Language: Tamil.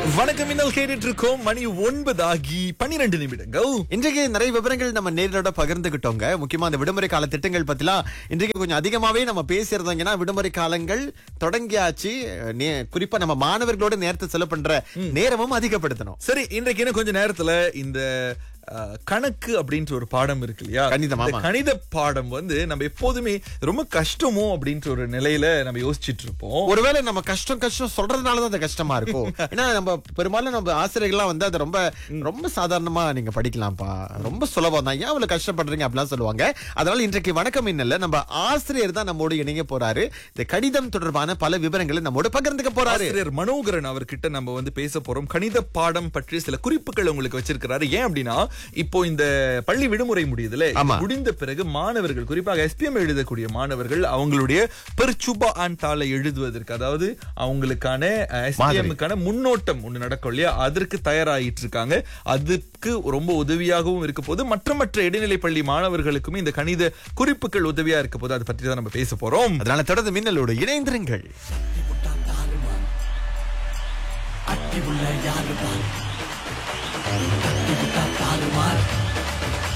வணக்கம் இன்னல் கேட்டுட்டு இருக்கோம் மணி ஒன்பது ஆகி பன்னிரண்டு நிமிடங்கள் இன்றைக்கு நிறைய விவரங்கள் நம்ம நேரோட பகிர்ந்துகிட்டோங்க முக்கியமா அந்த விடுமுறை கால திட்டங்கள் பத்திலாம் இன்றைக்கு கொஞ்சம் அதிகமாவே நம்ம பேசியிருந்தோங்கன்னா விடுமுறை காலங்கள் தொடங்கியாச்சு நே- குறிப்பா நம்ம மாணவர்களோட நேரத்தை செலவு பண்ற நேரமும் அதிகப்படுத்தணும் சரி இன்றைக்கு இன்னும் கொஞ்ச நேரத்துல இந்த அஹ், கணக்கு அப்படின்ற ஒரு பாடம் இருக்கு இல்லையா கணிதம், இந்த ஆமா. கணித பாடம் வந்து நம்ம எப்போதுமே ரொம்ப கஷ்டமோ அப்படின்ற ஒரு நிலையில நம்ம யோசிச்சுட்டு இருப்போம் ஒருவேளை நம்ம கஷ்டம் கஷ்டம் சொல்றதுனாலதான் அது கஷ்டமா இருக்கும் ஏன்னா நம்ம பெரும்பாலும் நம்ம ஆசிரியர்கள்லாம் வந்து அதை ரொம்ப ரொம்ப சாதாரணமா நீங்க படிக்கலாம்ப்பா ரொம்ப சுலபம் தான் ஏன் அவ்வளவு கஷ்டப்படுறீங்க அப்படிலாம் சொல்லுவாங்க அதனால இன்றைக்கு வணக்கம் இன்னல்ல நம்ம ஆசிரியர் தான் நம்மோடு இணைய போறாரு இந்த கணிதம் தொடர்பான பல விவரங்களை நம்மோடு பகிர்ந்துக்க போறாரு ஆசிரியர் மனோகரன் அவர்கிட்ட நம்ம வந்து பேச போறோம் கணித பாடம் பற்றி சில குறிப்புகள் உங்களுக்கு வச்சிருக்கிறாரு ஏன் அப்படின்னா இப்போ இந்த பள்ளி விடுமுறை முடியுதுல இது ஆமா. முடிந்த பிறகு மாணவர்கள் குறிப்பாக எஸ்பிஎம் எழுதக்கூடிய மாணவர்கள் அவங்களுடைய பெர்ச்சுபா ஆண்டால எழுதுவதற்கு அதாவது அவங்களுக்கான எஸ்பிஎம்க்கான முன்னோட்டம் ஒண்ணு நடக்கும் இல்லையா அதற்கு தயாராகிட்டு இருக்காங்க அதுக்கு ரொம்ப உதவியாகவும் இருக்க போது மற்ற மற்ற இடைநிலை பள்ளி மாணவர்களுக்குமே இந்த கணித குறிப்புகள் உதவியா இருக்க போது அதை பற்றி தான் நம்ம பேச போறோம் அதனால தொடர்ந்து மின்னலோடு இணைந்திருங்கள் அட்டி உள்ள யாரு பாரு அட்டி விட்டா தாறுமாறு